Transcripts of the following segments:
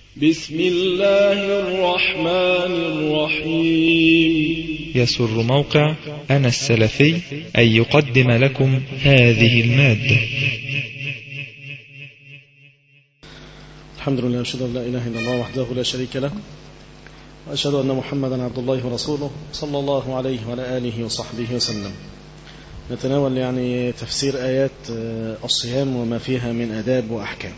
بسم الله الرحمن الرحيم يسر موقع أنا السلفي أن يقدم لكم هذه المادة الحمد لله أشهد أن لا إله إلا الله وحده لا شريك له وأشهد أن محمدا عبد الله ورسوله صلى الله عليه وعلى آله وصحبه وسلم نتناول يعني تفسير آيات الصيام وما فيها من أداب وأحكام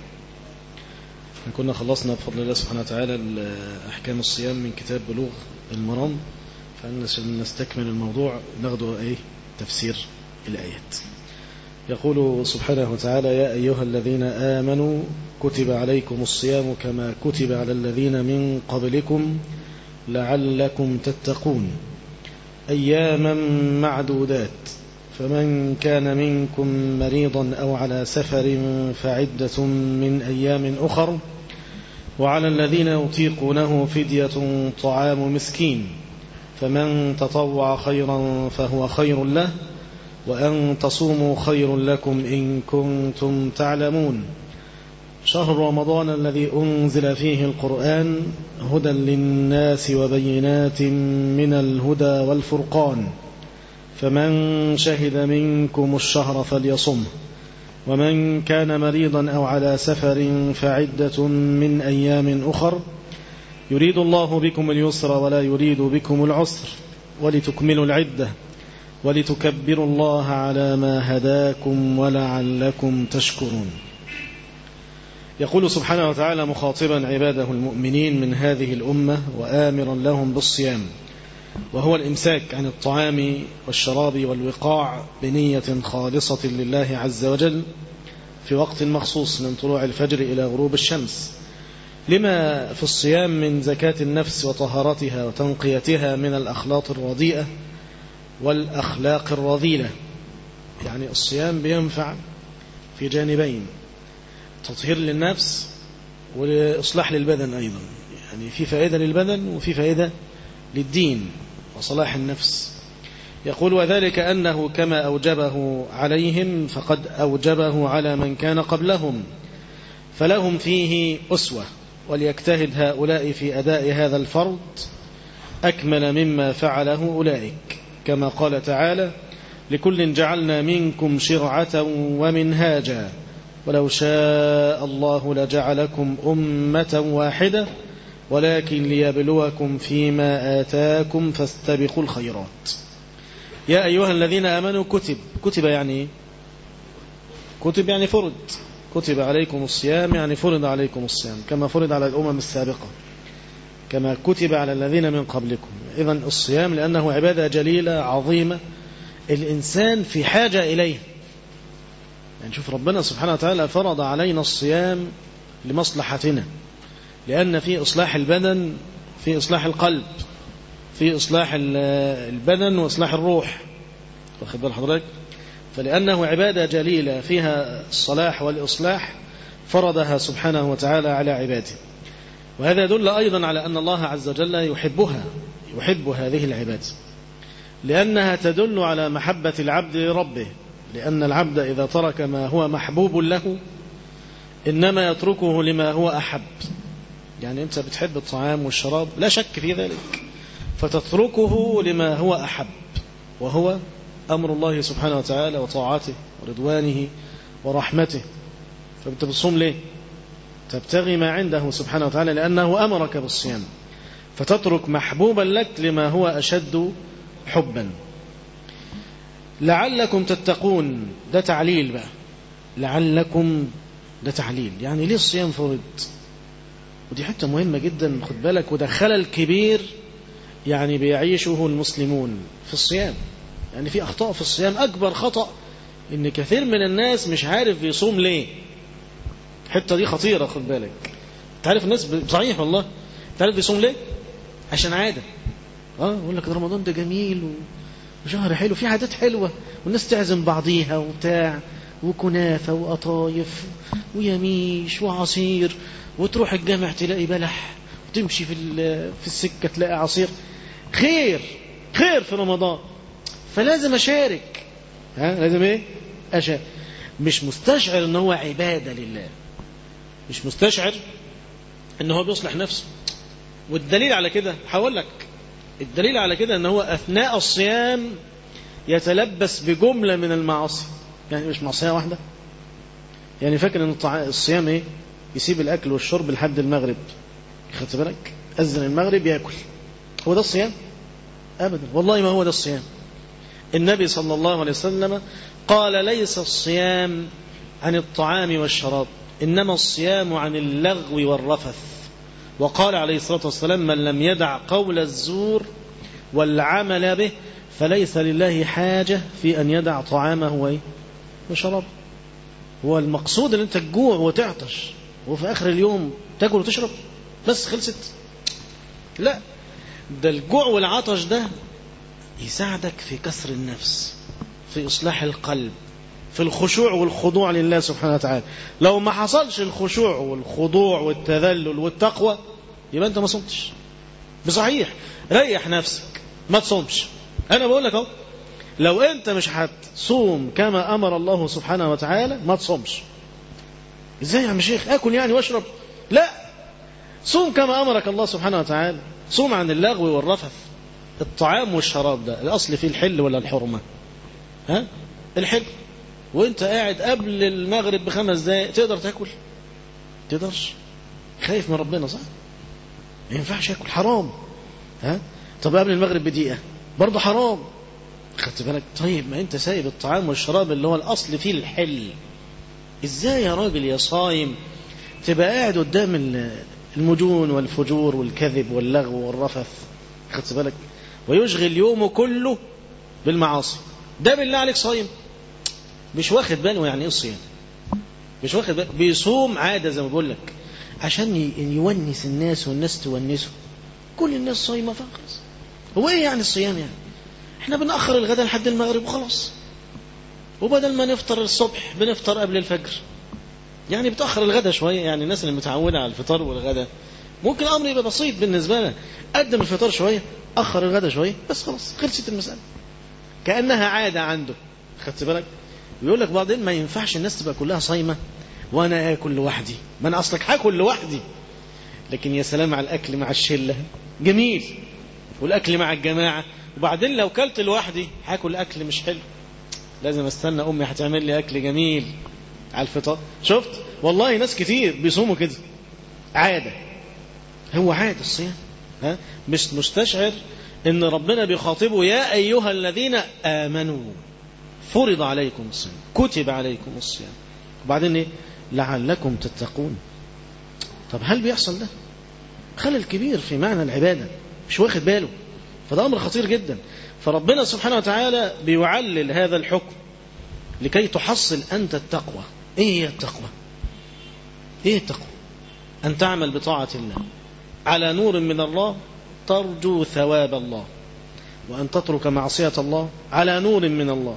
كنا خلصنا بفضل الله سبحانه وتعالى أحكام الصيام من كتاب بلوغ المرام فنستكمل الموضوع ناخده أيه تفسير الآيات يقول سبحانه وتعالى يا أيها الذين آمنوا كتب عليكم الصيام كما كتب على الذين من قبلكم لعلكم تتقون أياما معدودات فمن كان منكم مريضا أو على سفر فعدة من أيام أخر وعلى الذين يطيقونه فدية طعام مسكين فمن تطوع خيرا فهو خير له وأن تصوموا خير لكم إن كنتم تعلمون شهر رمضان الذي أنزل فيه القرآن هدى للناس وبينات من الهدى والفرقان فمن شهد منكم الشهر فليصمه ومن كان مريضا أو على سفر فعدة من أيام أخر يريد الله بكم اليسر ولا يريد بكم العسر ولتكملوا العدة ولتكبروا الله على ما هداكم ولعلكم تشكرون يقول سبحانه وتعالى مخاطبا عباده المؤمنين من هذه الأمة وآمرا لهم بالصيام وهو الإمساك عن الطعام والشراب والوقاع بنية خالصة لله عز وجل في وقت مخصوص من طلوع الفجر إلى غروب الشمس لما في الصيام من زكاة النفس وطهارتها وتنقيتها من الأخلاط الرديئة والأخلاق الرذيلة يعني الصيام بينفع في جانبين تطهير للنفس وإصلاح للبدن أيضا يعني في فائدة للبدن وفي فائدة للدين وصلاح النفس يقول وذلك أنه كما أوجبه عليهم فقد أوجبه على من كان قبلهم فلهم فيه أسوة وليجتهد هؤلاء في أداء هذا الفرض أكمل مما فعله أولئك كما قال تعالى لكل جعلنا منكم شرعة ومنهاجا ولو شاء الله لجعلكم أمة واحدة ولكن ليبلوكم فيما آتاكم فاستبقوا الخيرات يا أيها الذين آمنوا كتب كتب يعني كتب يعني فرض كتب عليكم الصيام يعني فرض عليكم الصيام كما فرض على الأمم السابقة كما كتب على الذين من قبلكم إذا الصيام لأنه عبادة جليلة عظيمة الإنسان في حاجة إليه يعني شوف ربنا سبحانه وتعالى فرض علينا الصيام لمصلحتنا لأن في إصلاح البدن في إصلاح القلب في إصلاح البدن وإصلاح الروح واخد بال حضرتك فلأنه عبادة جليلة فيها الصلاح والإصلاح فرضها سبحانه وتعالى على عباده وهذا يدل أيضا على أن الله عز وجل يحبها يحب هذه العبادة لأنها تدل على محبة العبد لربه لأن العبد إذا ترك ما هو محبوب له إنما يتركه لما هو أحب يعني أنت بتحب الطعام والشراب لا شك في ذلك فتتركه لما هو أحب وهو أمر الله سبحانه وتعالى وطاعته ورضوانه ورحمته فأنت بتصوم ليه تبتغي ما عنده سبحانه وتعالى لأنه أمرك بالصيام فتترك محبوبا لك لما هو أشد حبا لعلكم تتقون ده تعليل بقى لعلكم ده تعليل يعني ليه الصيام فرض ودي حتة مهمة جدا خد بالك وده خلل كبير يعني بيعيشه المسلمون في الصيام يعني في أخطاء في الصيام أكبر خطأ إن كثير من الناس مش عارف يصوم ليه الحتة دي خطيرة خد بالك تعرف الناس صحيح والله تعرف يصوم ليه عشان عادة اه يقول لك رمضان ده جميل وشهر حلو في عادات حلوة والناس تعزم بعضيها وبتاع وكنافة وقطايف ويميش وعصير وتروح الجامع تلاقي بلح وتمشي في في السكة تلاقي عصير خير خير في رمضان فلازم أشارك ها لازم إيه أشارك مش مستشعر ان هو عبادة لله مش مستشعر ان هو بيصلح نفسه والدليل على كده هقول لك الدليل على كده ان هو اثناء الصيام يتلبس بجملة من المعاصي يعني مش معصية واحدة يعني فاكر ان الصيام ايه يسيب الاكل والشرب لحد المغرب خدت بالك اذن المغرب ياكل هو ده الصيام ابدا والله ما هو ده الصيام النبي صلى الله عليه وسلم قال ليس الصيام عن الطعام والشراب إنما الصيام عن اللغو والرفث وقال عليه الصلاة والسلام من لم يدع قول الزور والعمل به فليس لله حاجة في أن يدع طعامه وشرابه هو المقصود أن أنت تجوع وتعطش وفي آخر اليوم تاكل وتشرب بس خلصت لا ده الجوع والعطش ده يساعدك في كسر النفس في إصلاح القلب في الخشوع والخضوع لله سبحانه وتعالى لو ما حصلش الخشوع والخضوع والتذلل والتقوى يبقى أنت ما صمتش بصحيح ريح نفسك ما تصومش أنا بقول لك أهو لو أنت مش هتصوم كما أمر الله سبحانه وتعالى ما تصومش إزاي يا عم شيخ أكل يعني واشرب لا صوم كما أمرك الله سبحانه وتعالى صوم عن اللغو والرفث الطعام والشراب ده الأصل فيه الحل ولا الحرمة ها الحل وانت قاعد قبل المغرب بخمس دقايق تقدر تاكل تقدرش خايف من ربنا صح ما ينفعش اكل حرام ها طب قبل المغرب بدقيقه برضه حرام خدت بالك طيب ما انت سايب الطعام والشراب اللي هو الاصل فيه الحل ازاي يا راجل يا صايم تبقى قاعد قدام المجون والفجور والكذب واللغو والرفث خدت بالك ويشغل يومه كله بالمعاصي ده بالله عليك صايم مش واخد باله يعني ايه الصيام مش واخد باله بيصوم عاده زي ما بقول لك عشان يونس الناس والناس تونسه كل الناس صايمه فخلاص هو ايه يعني الصيام يعني احنا بنأخر الغداء لحد المغرب وخلاص وبدل ما نفطر الصبح بنفطر قبل الفجر يعني بتأخر الغداء شوية يعني الناس اللي متعودة على الفطار والغداء ممكن الأمر يبقى بسيط بالنسبة لنا قدم الفطار شوية أخر الغداء شوية بس خلاص خلصت المسألة كأنها عادة عنده خدت بالك ويقول لك بعدين ما ينفعش الناس تبقى كلها صايمة وأنا آكل لوحدي ما أنا أصلك هاكل لوحدي لكن يا سلام على الأكل مع الشلة جميل والأكل مع الجماعة وبعدين لو كلت لوحدي هاكل أكل مش حلو لازم استنى أمي هتعمل لي أكل جميل على الفطار شفت والله ناس كتير بيصوموا كده عادة هو عادة الصيام ها مش مستشعر ان ربنا بيخاطبه يا ايها الذين امنوا فرض عليكم الصيام كتب عليكم الصيام وبعدين ايه لعلكم تتقون طب هل بيحصل ده خلل كبير في معنى العبادة مش واخد باله فده أمر خطير جدا فربنا سبحانه وتعالى بيعلل هذا الحكم لكي تحصل أنت التقوى إيه هي التقوى إيه التقوى أن تعمل بطاعة الله على نور من الله ترجو ثواب الله وأن تترك معصية الله على نور من الله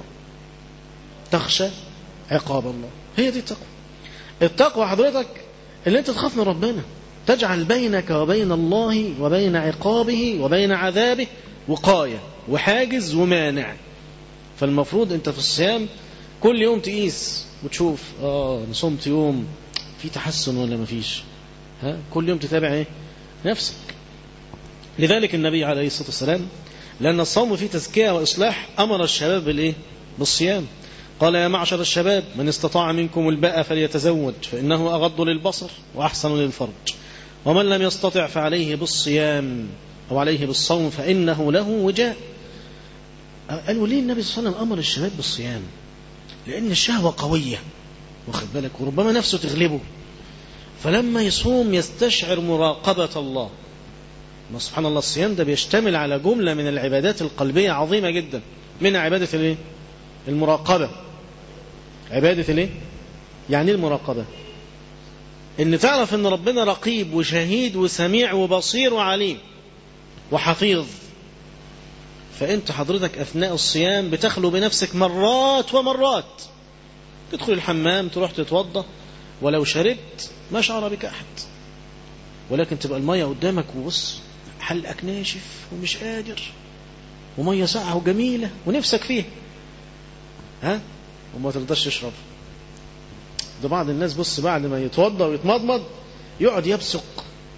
تخشى عقاب الله هي دي التقوى التقوى حضرتك اللي انت تخاف من ربنا تجعل بينك وبين الله وبين عقابه وبين عذابه وقاية وحاجز ومانع فالمفروض انت في الصيام كل يوم تقيس وتشوف اه انا صمت يوم في تحسن ولا مفيش ها كل يوم تتابع ايه نفسك لذلك النبي عليه الصلاة والسلام لأن الصوم فيه تزكية وإصلاح أمر الشباب بالإيه؟ بالصيام قال يا معشر الشباب من استطاع منكم الباء فليتزوج فإنه أغض للبصر وأحسن للفرج ومن لم يستطع فعليه بالصيام أو عليه بالصوم فإنه له وجاء قالوا ليه النبي صلى الله عليه وسلم أمر الشباب بالصيام لأن الشهوة قوية واخد بالك وربما نفسه تغلبه فلما يصوم يستشعر مراقبة الله ما سبحان الله الصيام ده بيشتمل على جملة من العبادات القلبية عظيمة جدا منها عبادة الايه المراقبة عبادة الايه يعني المراقبة ان تعرف ان ربنا رقيب وشهيد وسميع وبصير وعليم وحفيظ فانت حضرتك اثناء الصيام بتخلو بنفسك مرات ومرات تدخل الحمام تروح تتوضا ولو شربت ما شعر بك احد ولكن تبقى المية قدامك وبص حلقك ناشف ومش قادر ومية ساقعة وجميلة ونفسك فيها ها وما ترضاش تشرب ده بعض الناس بص بعد ما يتوضا ويتمضمض يقعد يبصق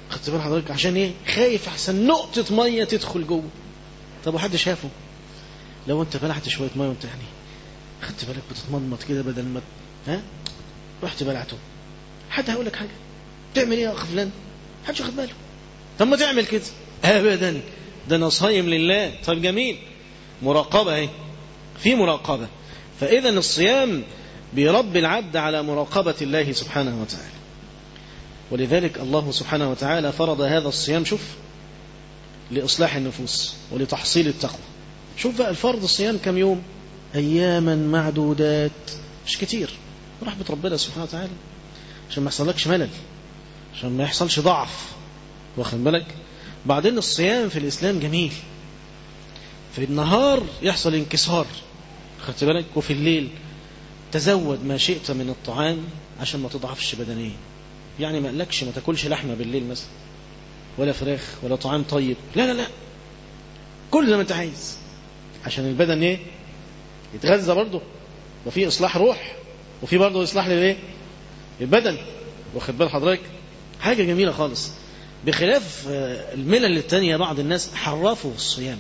خدت بال حضرتك عشان ايه خايف احسن نقطة مية تدخل جوه طب وحد شافه لو انت بلعت شوية مية وانت يعني خدت بالك بتتمضمض كده بدل ما ها رحت بلعته حد هيقول لك حاجة تعمل ايه يا اخ فلان محدش واخد باله طب ما تعمل كده ابدا ده انا صايم لله طيب جميل مراقبة اهي في مراقبة فاذا الصيام بيربي العبد على مراقبة الله سبحانه وتعالى ولذلك الله سبحانه وتعالى فرض هذا الصيام شوف لإصلاح النفوس ولتحصيل التقوى شوف بقى الفرض الصيام كم يوم أياما معدودات مش كتير رحمة ربنا سبحانه وتعالى عشان ما يحصلكش ملل عشان ما يحصلش ضعف واخد بالك بعدين الصيام في الإسلام جميل في النهار يحصل انكسار خدت بالك وفي الليل تزود ما شئت من الطعام عشان ما تضعفش بدنيا يعني ما قالكش ما تاكلش لحمه بالليل مثلا ولا فراخ ولا طعام طيب لا لا لا كل ما انت عايز عشان البدن ايه يتغذى برضه وفي اصلاح روح وفي برضه اصلاح للايه البدن واخد بال حضرتك حاجه جميله خالص بخلاف الملل التانية بعض الناس حرفوا الصيام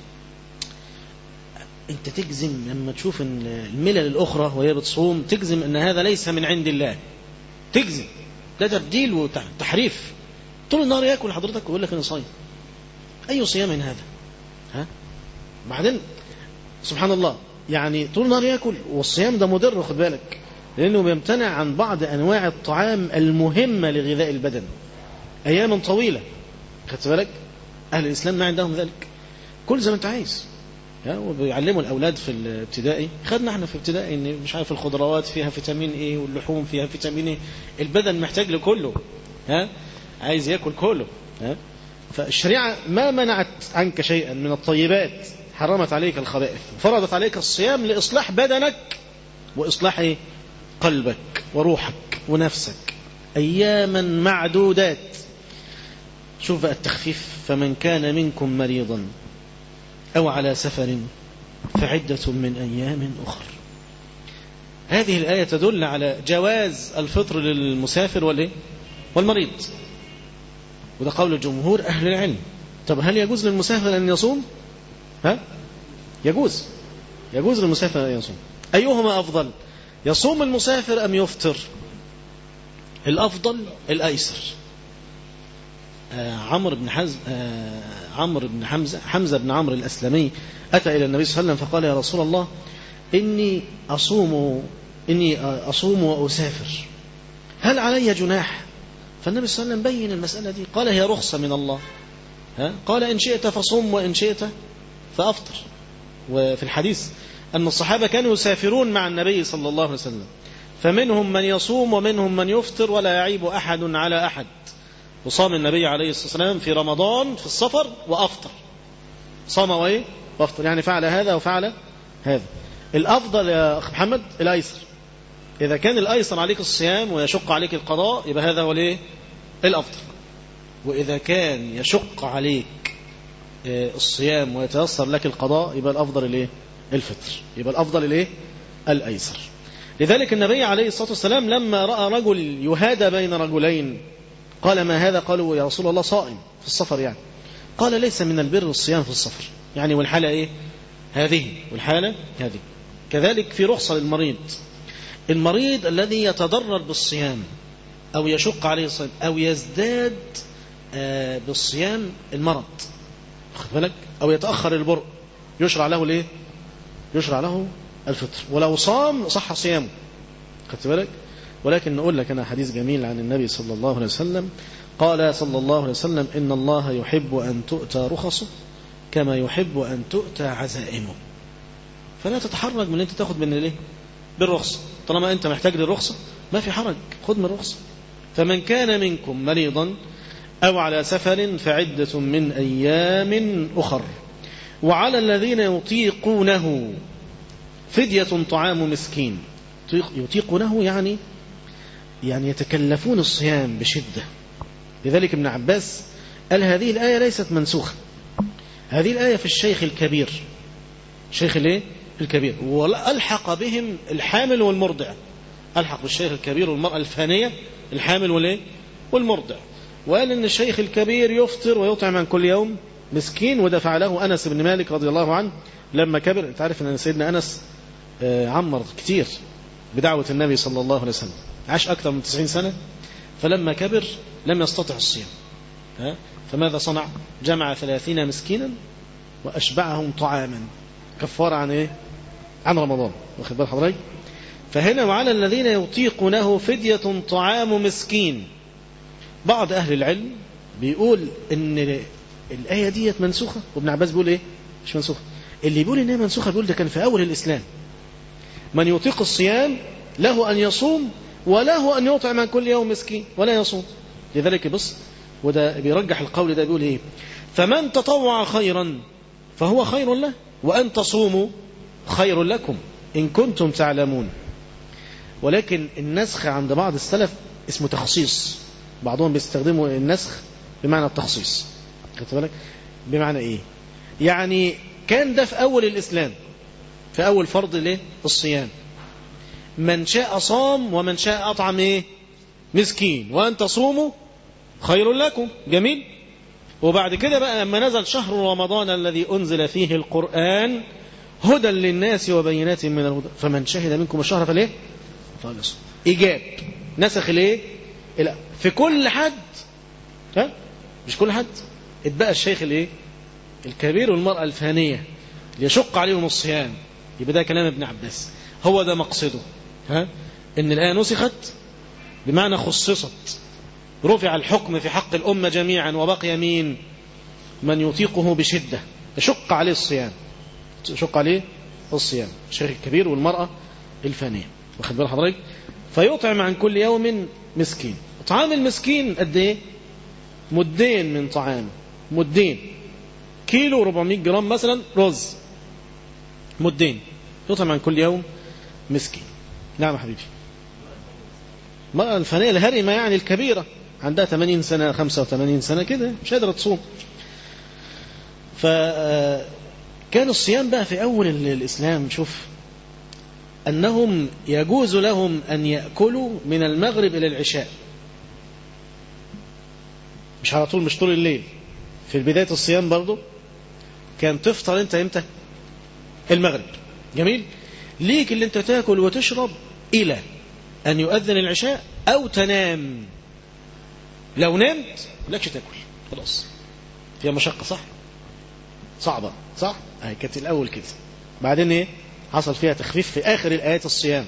انت تجزم لما تشوف ان الملل الاخرى وهي بتصوم تجزم ان هذا ليس من عند الله تجزم ده تبديل وتحريف طول النهار ياكل حضرتك ويقول لك انا صايم اي صيام من هذا ها بعدين سبحان الله يعني طول النهار ياكل والصيام ده مضر خد بالك لانه بيمتنع عن بعض انواع الطعام المهمه لغذاء البدن اياما طويله خدت بالك اهل الاسلام ما عندهم ذلك كل زي ما انت عايز وبيعلموا الاولاد في الابتدائي خدنا احنا في ابتدائي ان مش عارف الخضروات فيها فيتامين ايه واللحوم فيها فيتامين ايه البدن محتاج لكله ها عايز ياكل كله ها فالشريعه ما منعت عنك شيئا من الطيبات حرمت عليك الخبائث فرضت عليك الصيام لاصلاح بدنك واصلاح ايه قلبك وروحك ونفسك اياما معدودات شوف بقى التخفيف فمن كان منكم مريضا أو على سفر فعدة من أيام أخر هذه الآية تدل على جواز الفطر للمسافر والإيه؟ والمريض وده قول الجمهور أهل العلم طب هل يجوز للمسافر أن يصوم ها يجوز يجوز للمسافر أن يصوم أيهما أفضل يصوم المسافر أم يفطر الأفضل الأيسر آه عمرو بن حزم آه عمرو بن حمزة حمزة بن عمرو الأسلمي أتى إلى النبي صلى الله عليه وسلم فقال يا رسول الله إني أصوم إني أصوم وأسافر هل علي جناح فالنبي صلى الله عليه وسلم بين المسألة دي قال هي رخصة من الله ها؟ قال إن شئت فصم وإن شئت فأفطر وفي الحديث أن الصحابة كانوا يسافرون مع النبي صلى الله عليه وسلم فمنهم من يصوم ومنهم من يفطر ولا يعيب أحد على أحد وصام النبي عليه الصلاة والسلام في رمضان في السفر وأفطر صام وإيه وأفطر يعني فعل هذا وفعل هذا الأفضل يا أخ محمد الأيسر إذا كان الأيسر عليك الصيام ويشق عليك القضاء يبقى هذا هو الإيه الأفضل وإذا كان يشق عليك الصيام ويتيسر لك القضاء يبقى الأفضل الإيه الفطر يبقى الأفضل الإيه الأيسر لذلك النبي عليه الصلاة والسلام لما رأى رجل يهادى بين رجلين قال ما هذا قالوا يا رسول الله صائم في السفر يعني قال ليس من البر الصيام في السفر يعني والحالة إيه هذه والحالة هذه كذلك في رخصة للمريض المريض الذي يتضرر بالصيام أو يشق عليه الصيام أو يزداد بالصيام المرض خد بالك أو يتأخر البرء يشرع له ليه يشرع له الفطر ولو صام صح صيامه خدت بالك ولكن نقول لك أنا حديث جميل عن النبي صلى الله عليه وسلم قال صلى الله عليه وسلم إن الله يحب أن تؤتى رخصه كما يحب أن تؤتى عزائمه فلا تتحرج من اللي انت تاخد من الايه بالرخصة طالما انت محتاج للرخصة ما في حرج خد من الرخصة فمن كان منكم مريضا أو على سفر فعدة من أيام أخر وعلى الذين يطيقونه فدية طعام مسكين يطيقونه يعني يعني يتكلفون الصيام بشدة لذلك ابن عباس قال هذه الآية ليست منسوخة هذه الآية في الشيخ الكبير الشيخ الايه الكبير والحق بهم الحامل والمرضع الحق بالشيخ الكبير والمرأة الفانية الحامل والايه والمرضع وقال ان الشيخ الكبير يفطر ويطعم عن كل يوم مسكين وده فعله انس بن مالك رضي الله عنه لما كبر انت عارف ان سيدنا انس عمر كتير بدعوة النبي صلى الله عليه وسلم عاش أكثر من 90 سنة فلما كبر لم يستطع الصيام ها؟ فماذا صنع جمع ثلاثين مسكينا وأشبعهم طعاما كفارة عن إيه عن رمضان واخد بال حضرتك فهنا وعلى الذين يطيقونه فدية طعام مسكين بعض أهل العلم بيقول إن الآية ديت منسوخة وابن عباس بيقول إيه مش منسوخة اللي بيقول إنها منسوخة بيقول ده كان في أول الإسلام من يطيق الصيام له أن يصوم وله أن يطعم عن كل يوم مسكين ولا يصوم لذلك بص وده بيرجح القول ده بيقول إيه فمن تطوع خيرا فهو خير له وأن تصوموا خير لكم إن كنتم تعلمون ولكن النسخ عند بعض السلف اسمه تخصيص بعضهم بيستخدموا النسخ بمعنى التخصيص خدت بالك بمعنى ايه يعني كان ده في اول الاسلام في اول فرض ليه الصيام من شاء صام ومن شاء اطعم ايه مسكين وان تصوموا خير لكم جميل وبعد كده بقى لما نزل شهر رمضان الذي انزل فيه القران هدى للناس وبينات من الهدى فمن شهد منكم الشهر فليه فليصم ايجاب نسخ الايه لا في كل حد ها مش كل حد اتبقى الشيخ الايه الكبير والمرأة الفانية ليشق عليهم الصيام يبقى ده كلام ابن عباس هو ده مقصده ها ان الآية نسخت بمعنى خصصت رفع الحكم في حق الأمة جميعا وبقي مين من يطيقه بشدة يشق عليه الصيام يشق عليه الصيام الشيخ الكبير والمرأة الفانية واخد بال حضرتك فيطعم عن كل يوم مسكين طعام المسكين قد ايه مدين من طعام مدين كيلو 400 جرام مثلا رز مدين يطعم عن كل يوم مسكين نعم يا حبيبي ما الفنية الهرمة يعني الكبيرة عندها 80 سنة 85 سنة كده مش قادرة تصوم فكان الصيام بقى في أول الإسلام شوف أنهم يجوز لهم أن يأكلوا من المغرب إلى العشاء مش على طول مش طول الليل في بداية الصيام برضو كان تفطر انت امتى المغرب جميل ليك اللي انت تاكل وتشرب الى ان يؤذن العشاء او تنام لو نمت لكش تاكل خلاص فيها مشقة صح صعبة صح اهي كانت الاول كده بعدين ايه حصل فيها تخفيف في اخر الايات الصيام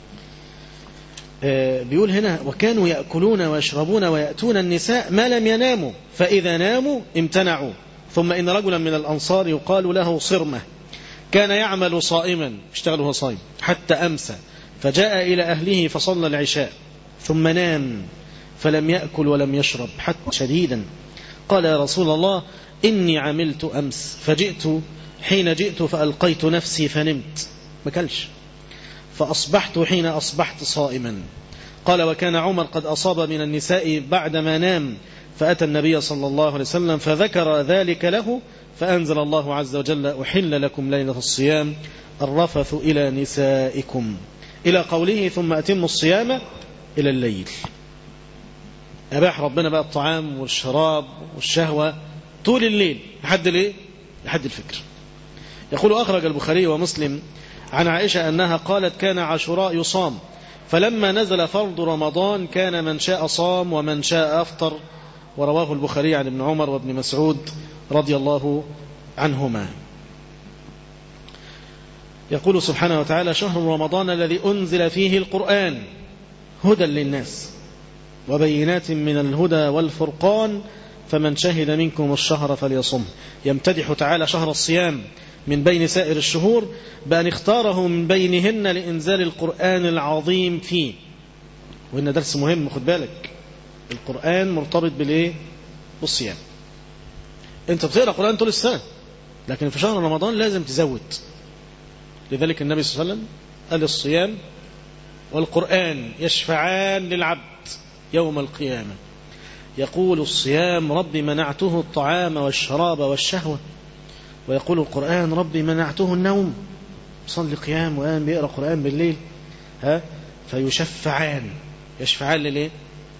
بيقول هنا وكانوا يأكلون ويشربون ويأتون النساء ما لم يناموا فإذا ناموا امتنعوا ثم إن رجلا من الأنصار يقال له صرمة كان يعمل صائما اشتغل وهو صائم حتى أمسى فجاء إلى أهله فصلى العشاء ثم نام فلم يأكل ولم يشرب حتى شديدا قال يا رسول الله إني عملت أمس فجئت حين جئت فألقيت نفسي فنمت ما كلش فأصبحت حين أصبحت صائما قال وكان عمر قد أصاب من النساء بعدما نام فأتى النبي صلى الله عليه وسلم فذكر ذلك له فأنزل الله عز وجل أحل لكم ليلة الصيام الرفث إلى نسائكم إلى قوله ثم أتم الصيام إلى الليل أباح ربنا بقى الطعام والشراب والشهوة طول الليل لحد الايه لحد الفكر يقول أخرج البخاري ومسلم عن عائشة أنها قالت كان عاشوراء يصام فلما نزل فرض رمضان كان من شاء صام ومن شاء أفطر ورواه البخاري عن ابن عمر وابن مسعود رضي الله عنهما يقول سبحانه وتعالى شهر رمضان الذي أنزل فيه القرآن هدى للناس وبينات من الهدى والفرقان فمن شهد منكم الشهر فليصم يمتدح تعالى شهر الصيام من بين سائر الشهور بأن اختاره من بينهن لإنزال القرآن العظيم فيه وإن درس مهم خد بالك القرآن مرتبط بالإيه بالصيام أنت بتقرأ قرآن طول السنة لكن في شهر رمضان لازم تزود لذلك النبي صلى الله عليه وسلم قال الصيام والقرآن يشفعان للعبد يوم القيامة يقول الصيام رب منعته الطعام والشراب والشهوة ويقول القرآن ربي منعته النوم صلي قيام وقام بيقرأ قرآن بالليل ها فيشفعان يشفعان لليه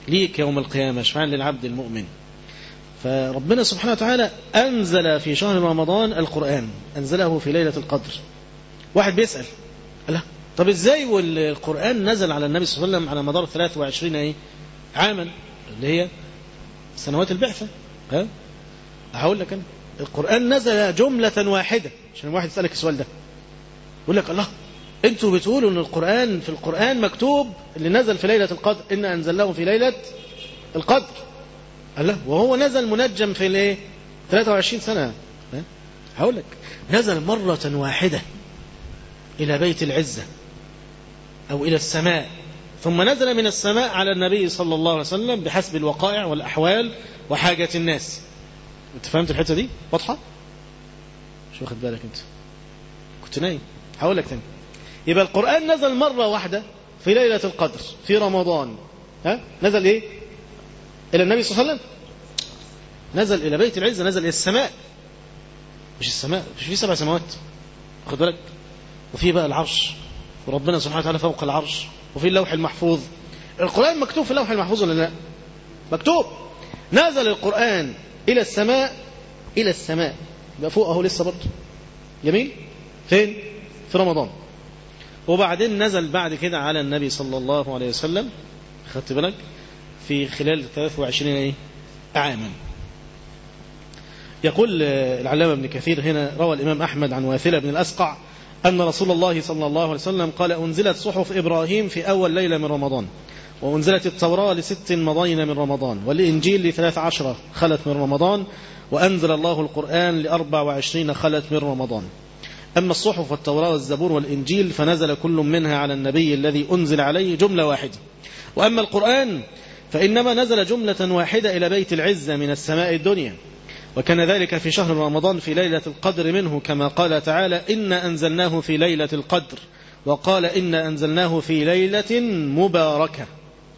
ليك يوم القيامة شفاعا للعبد المؤمن فربنا سبحانه وتعالى أنزل في شهر رمضان القرآن أنزله في ليلة القدر واحد بيسأل لا طب ازاي والقرآن نزل على النبي صلى الله عليه وسلم على مدار 23 ايه عاما اللي هي سنوات البعثة ها هقول لك انا القرآن نزل جملة واحدة عشان واحد يسألك السؤال ده يقول لك الله انتوا بتقولوا ان القرآن في القرآن مكتوب اللي نزل في ليلة القدر إن أنزلناه في ليلة القدر الله وهو نزل منجم في الايه 23 سنة ها؟ هقول لك نزل مرة واحدة إلى بيت العزة أو إلى السماء ثم نزل من السماء على النبي صلى الله عليه وسلم بحسب الوقائع والأحوال وحاجة الناس انت فهمت الحتة دي واضحة مش واخد بالك انت كنت نايم هقول لك تاني يبقى القرآن نزل مرة واحدة في ليلة القدر في رمضان ها نزل ايه إلى النبي صلى الله عليه وسلم نزل إلى بيت العزة نزل إلى السماء مش السماء مش في سبع سماوات خد بالك وفي بقى العرش وربنا سبحانه وتعالى فوق العرش وفي اللوح المحفوظ القرآن مكتوب في اللوح المحفوظ ولا لا مكتوب نزل القرآن إلى السماء إلى السماء يبقى فوق أهو لسه برضه جميل فين في رمضان وبعدين نزل بعد كده على النبي صلى الله عليه وسلم خدت بالك في خلال 23 ايه عاما يقول العلامة ابن كثير هنا روى الإمام أحمد عن واثلة بن الأسقع أن رسول الله صلى الله عليه وسلم قال أنزلت صحف إبراهيم في أول ليلة من رمضان وأنزلت التوراة لست مضين من رمضان والإنجيل لثلاث عشرة خلت من رمضان وأنزل الله القرآن لأربع وعشرين خلت من رمضان أما الصحف والتوراة والزبور والإنجيل فنزل كل منها على النبي الذي أنزل عليه جملة واحدة وأما القرآن فإنما نزل جملة واحدة إلى بيت العزة من السماء الدنيا وكان ذلك في شهر رمضان في ليلة القدر منه كما قال تعالى إن أنزلناه في ليلة القدر وقال إن أنزلناه في ليلة مباركة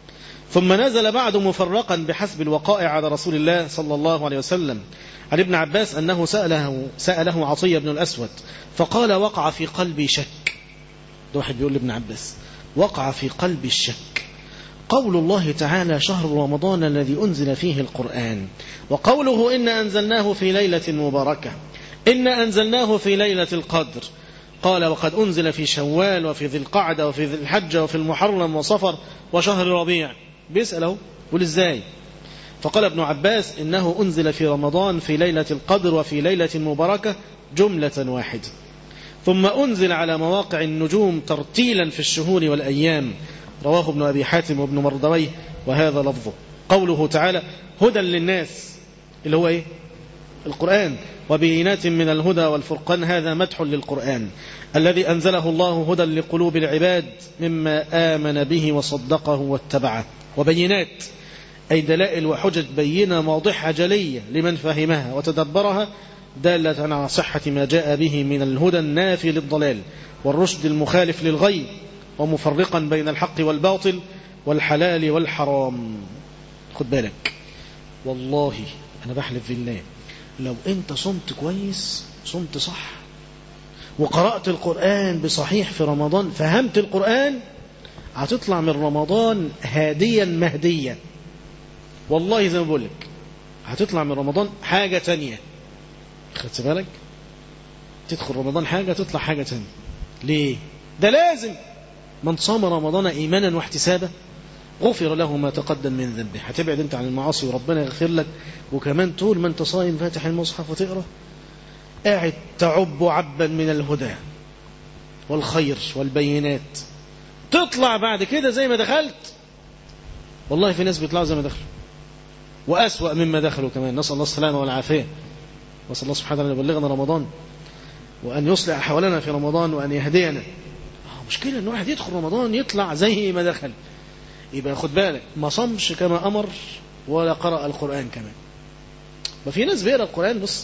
ثم نزل بعد مفرقا بحسب الوقائع على رسول الله صلى الله عليه وسلم عن ابن عباس أنه سأله, سأله عطية بن الأسود فقال وقع في قلبي شك ده واحد بيقول لابن عباس وقع في قلبي الشك قول الله تعالى شهر رمضان الذي أنزل فيه القرآن وقوله إن أنزلناه في ليلة مباركة إن أنزلناه في ليلة القدر قال وقد أنزل في شوال وفي ذي القعدة وفي ذي الحجة وفي المحرم وصفر وشهر ربيع بيسأله قل إزاي فقال ابن عباس إنه أنزل في رمضان في ليلة القدر وفي ليلة مباركة جملة واحدة ثم أنزل على مواقع النجوم ترتيلا في الشهور والأيام رواه ابن أبي حاتم وابن مردويه وهذا لفظه قوله تعالى هدى للناس اللي هو إيه القرآن وبينات من الهدى والفرقان هذا مدح للقرآن الذي أنزله الله هدى لقلوب العباد مما آمن به وصدقه واتبعه وبينات أي دلائل وحجج بينة واضحة جلية لمن فهمها وتدبرها دالة على صحة ما جاء به من الهدى النافي للضلال والرشد المخالف للغي ومفرقا بين الحق والباطل والحلال والحرام خد بالك والله أنا بحلف بالله لو أنت صمت كويس صمت صح وقرأت القرآن بصحيح في رمضان فهمت القرآن هتطلع من رمضان هاديا مهديا والله زي ما بقول لك هتطلع من رمضان حاجة تانية خدت بالك تدخل رمضان حاجة تطلع حاجة تانية ليه ده لازم من صام رمضان إيمانا واحتسابا غفر له ما تقدم من ذنبه هتبعد انت عن المعاصي وربنا يغفر لك وكمان طول ما انت صايم فاتح المصحف وتقرا قاعد تعب عبا من الهدى والخير والبينات تطلع بعد كده زي ما دخلت والله في ناس بيطلعوا زي ما دخلوا وأسوأ مما دخلوا كمان نسأل الله السلامة والعافية وصلى الله سبحانه وتعالى يبلغنا رمضان وأن يصلح أحوالنا في رمضان وأن يهدينا مشكلة أن واحد يدخل رمضان يطلع زي ما دخل يبقى خد بالك ما صمش كما أمر ولا قرأ القرآن كمان ما في ناس بيقرأ القرآن بص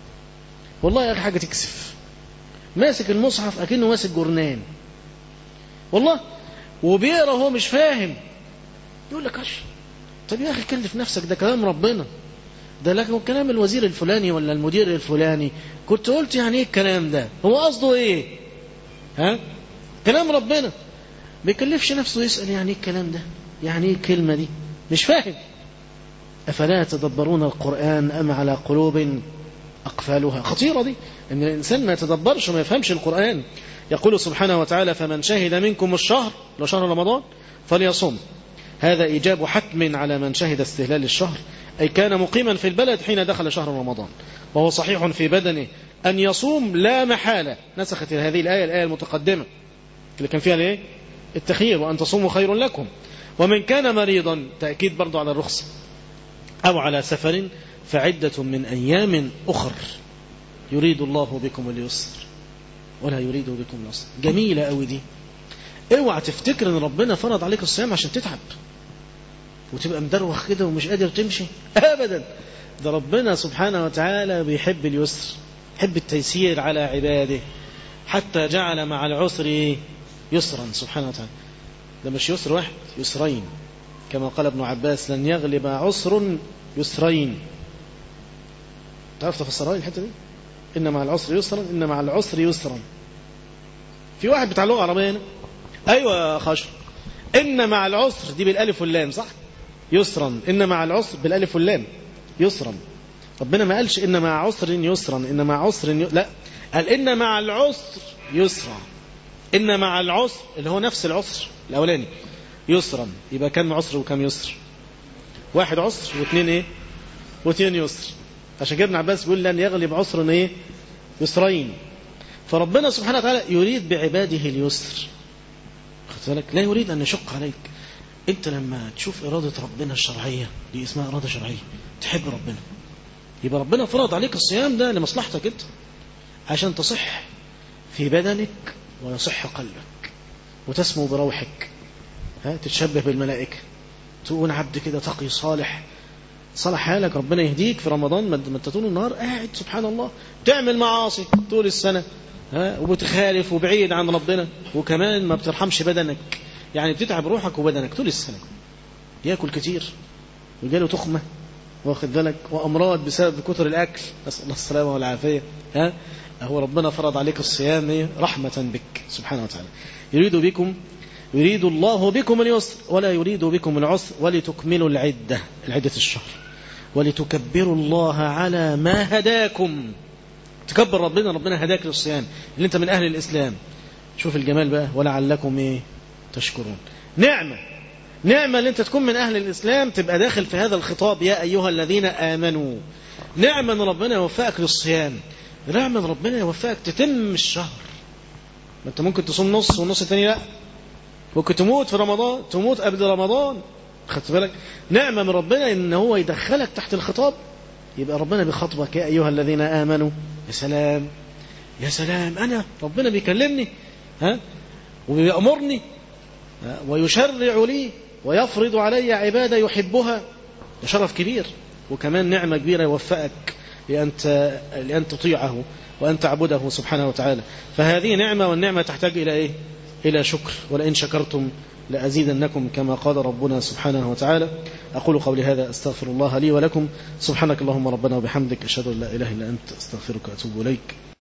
والله يا أخي حاجة تكسف ماسك المصحف أكنه ماسك جرنان والله وبيقرأ وهو مش فاهم يقول لك أش طب يا أخي كلف نفسك ده كلام ربنا ده لكن كلام الوزير الفلاني ولا المدير الفلاني كنت قلت يعني ايه الكلام ده هو قصده ايه ها كلام ربنا ما يكلفش نفسه يسأل يعني ايه الكلام ده يعني ايه الكلمة دي مش فاهم أفلا يتدبرون القرآن أم على قلوب أقفالها خطيرة دي إن الإنسان ما يتدبرش وما يفهمش القرآن يقول سبحانه وتعالى فمن شهد منكم الشهر لو شهر رمضان فليصم هذا إيجاب حتم على من شهد استهلال الشهر أي كان مقيما في البلد حين دخل شهر رمضان وهو صحيح في بدنه أن يصوم لا محالة نسخت هذه الآية الآية المتقدمة اللي كان فيها الايه التخيير وأن تصوموا خير لكم ومن كان مريضا تأكيد برضو على الرخصة أو على سفر فعدة من أيام أخر يريد الله بكم اليسر ولا يريد بكم العسر جميلة قوي دي اوعى تفتكر ان ربنا فرض عليك الصيام عشان تتعب وتبقى مدروخ كده ومش قادر تمشي ابدا ده ربنا سبحانه وتعالى بيحب اليسر يحب التيسير على عباده حتى جعل مع العسر يسرا سبحانه وتعالى ده مش يسر واحد يسرين كما قال ابن عباس لن يغلب عسر يسرين تعرف تفسرها الحته دي ان مع العسر يسرا ان مع العسر يسرا في واحد بتاع لغه عربيه هنا ايوه يا خشر ان مع العسر دي بالالف واللام صح يسرا ان مع العسر بالالف واللام يسرا ربنا ما قالش ان مع عسر يسرا ان مع عسر ي... لا قال ان مع العسر يسرا ان مع العسر اللي هو نفس العسر الاولاني يسرا يبقى كم عسر وكم يسر واحد عسر واثنين ايه واثنين يسر عشان كده ابن عباس بيقول لن يغلب عسر ايه يسرين فربنا سبحانه وتعالى يريد بعباده اليسر خدت بالك لا يريد ان يشق عليك انت لما تشوف اراده ربنا الشرعيه دي اسمها اراده شرعيه تحب ربنا يبقى ربنا فرض عليك الصيام ده لمصلحتك انت عشان تصح في بدنك ويصح قلبك وتسمو بروحك ها تتشبه بالملائكه تكون عبد كده تقي صالح صلح حالك ربنا يهديك في رمضان ما انت طول النهار قاعد سبحان الله تعمل معاصي طول السنة ها وبتخالف وبعيد عن ربنا وكمان ما بترحمش بدنك يعني بتتعب روحك وبدنك طول السنة ياكل كتير وجاله تخمة واخد بالك وأمراض بسبب كتر الأكل نسأل الله السلامة والعافية ها هو ربنا فرض عليك الصيام رحمة بك سبحانه وتعالى يريد بكم يريد الله بكم اليسر ولا يريد بكم العسر ولتكملوا العدة العدة الشهر ولتكبروا الله على ما هداكم تكبر ربنا ربنا هداك للصيام اللي انت من أهل الإسلام شوف الجمال بقى ولعلكم ايه تشكرون نعمة نعمة اللي انت تكون من أهل الإسلام تبقى داخل في هذا الخطاب يا أيها الذين آمنوا نعمة ان ربنا يوفقك للصيام نعمة ان ربنا يوفقك تتم الشهر ما انت ممكن تصوم نص والنص الثاني لا ممكن تموت في رمضان تموت قبل رمضان خدت بالك نعمة من ربنا ان هو يدخلك تحت الخطاب يبقى ربنا بيخاطبك يا ايها الذين امنوا يا سلام يا سلام انا ربنا بيكلمني ها وبيأمرني ويشرع لي ويفرض علي عبادة يحبها ده شرف كبير وكمان نعمة كبيرة يوفقك لأن لأن تطيعه وأن تعبده سبحانه وتعالى فهذه نعمة والنعمة تحتاج إلى إيه إلى شكر ولئن شكرتم لأزيدنكم كما قال ربنا سبحانه وتعالى أقول قولي هذا أستغفر الله لي ولكم سبحانك اللهم ربنا وبحمدك أشهد أن لا إله إلا أنت أستغفرك وأتوب إليك